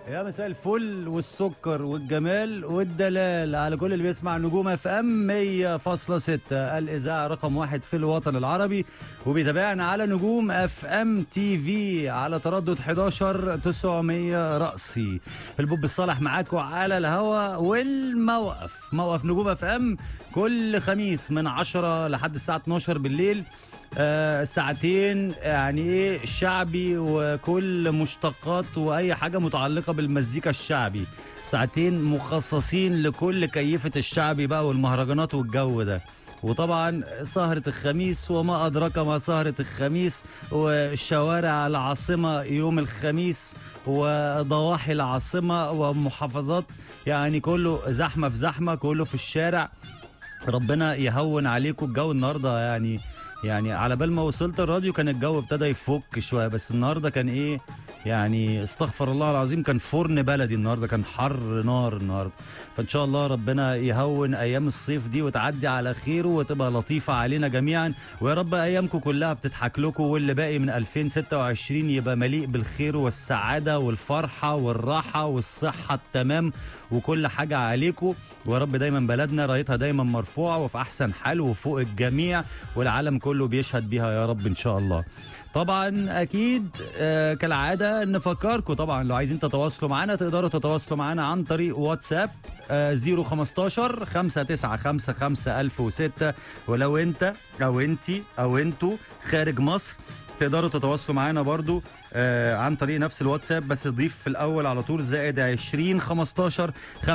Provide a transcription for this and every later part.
يا مساء الفل والسكر والجمال والدلال على كل اللي بيسمع نجوم اف ام 100.6 الاذاعه رقم واحد في الوطن العربي وبيتابعنا على نجوم اف ام تي في على تردد 11 900 رأسي البوب الصالح معاكم على الهوا والموقف موقف نجوم اف ام كل خميس من 10 لحد الساعه 12 بالليل آه ساعتين يعني ايه شعبي وكل مشتقات واي حاجه متعلقه بالمزيكا الشعبي ساعتين مخصصين لكل كيفه الشعبي بقى والمهرجانات والجو ده وطبعا سهرة الخميس وما أدراك ما سهرة الخميس وشوارع العاصمة يوم الخميس وضواحي العاصمة ومحافظات يعني كله زحمة في زحمة كله في الشارع ربنا يهون عليكم الجو النهارده يعني يعني على بال ما وصلت الراديو كان الجو ابتدى يفك شويه بس النهارده كان ايه يعني استغفر الله العظيم كان فرن بلدي النهارده كان حر نار النهارده فان شاء الله ربنا يهون ايام الصيف دي وتعدي على خير وتبقى لطيفه علينا جميعا ويا رب ايامكم كلها بتضحك لكم واللي باقي من 2026 يبقى مليء بالخير والسعاده والفرحه والراحه والصحه التمام وكل حاجه عليكم ويا رب دايما بلدنا رايتها دايما مرفوعه وفي احسن حال وفوق الجميع والعالم كله بيشهد بيها يا رب ان شاء الله طبعا اكيد آه كالعاده نفكركم طبعا لو عايزين تتواصلوا معنا تقدروا تتواصلوا معنا عن طريق واتساب آه 015 5955 1006 ولو انت او انتي او انتوا خارج مصر تقدروا تتواصلوا معانا برضو آه عن طريق نفس الواتساب بس ضيف في الاول على طول زائد 20 15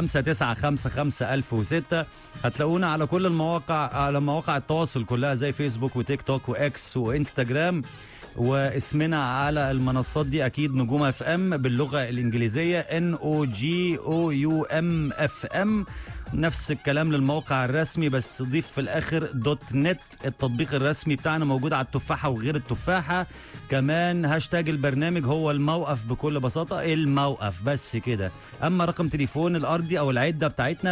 5955 1006 هتلاقونا على كل المواقع على مواقع التواصل كلها زي فيسبوك وتيك توك واكس وانستجرام واسمنا على المنصات دي اكيد نجوم اف ام باللغه الانجليزيه ان او جي او يو ام اف ام نفس الكلام للموقع الرسمي بس ضيف في الاخر دوت نت التطبيق الرسمي بتاعنا موجود على التفاحه وغير التفاحه كمان هاشتاج البرنامج هو الموقف بكل بساطه الموقف بس كده اما رقم تليفون الارضي او العده بتاعتنا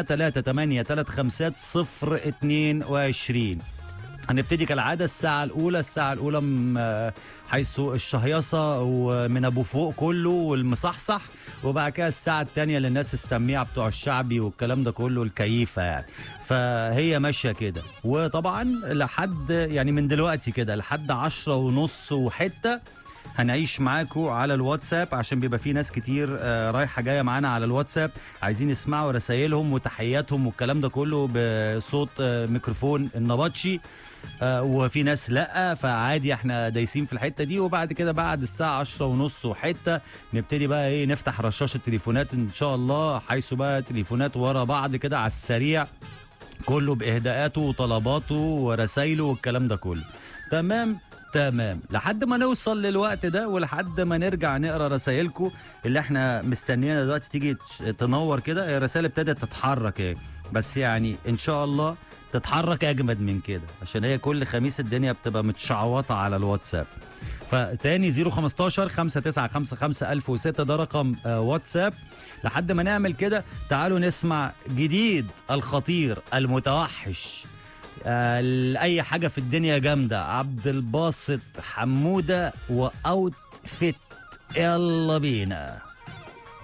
3835022 هنبتدي كالعادة الساعة الأولى الساعة الأولى م- حيث الشهيصة ومن أبو فوق كله والمصحصح وبعد كده الساعة التانية للناس السميعة بتوع الشعبي والكلام ده كله الكيفة يعني فهي ماشية كده وطبعا لحد يعني من دلوقتي كده لحد عشرة ونص وحتة هنعيش معاكم على الواتساب عشان بيبقى في ناس كتير آه، رايحه جايه معانا على الواتساب عايزين يسمعوا رسائلهم وتحياتهم والكلام ده كله بصوت آه، ميكروفون النبطشي آه، وفي ناس لا فعادي احنا دايسين في الحته دي وبعد كده بعد الساعه 10 ونص وحته نبتدي بقى ايه نفتح رشاش التليفونات ان شاء الله حيث بقى تليفونات ورا بعض كده على السريع كله باهداءاته وطلباته ورسايله والكلام ده كله تمام تمام لحد ما نوصل للوقت ده ولحد ما نرجع نقرا رسايلكم اللي احنا مستنيينها دلوقتي تيجي تش- تنور كده هي الرسائل ابتدت تتحرك ايه بس يعني ان شاء الله تتحرك اجمد من كده عشان هي كل خميس الدنيا بتبقى متشعوطه على الواتساب فتاني 015 5955 1006 ده رقم آه، واتساب لحد ما نعمل كده تعالوا نسمع جديد الخطير المتوحش آه، اي حاجه في الدنيا جامده عبد الباسط حموده واوت فيت يلا بينا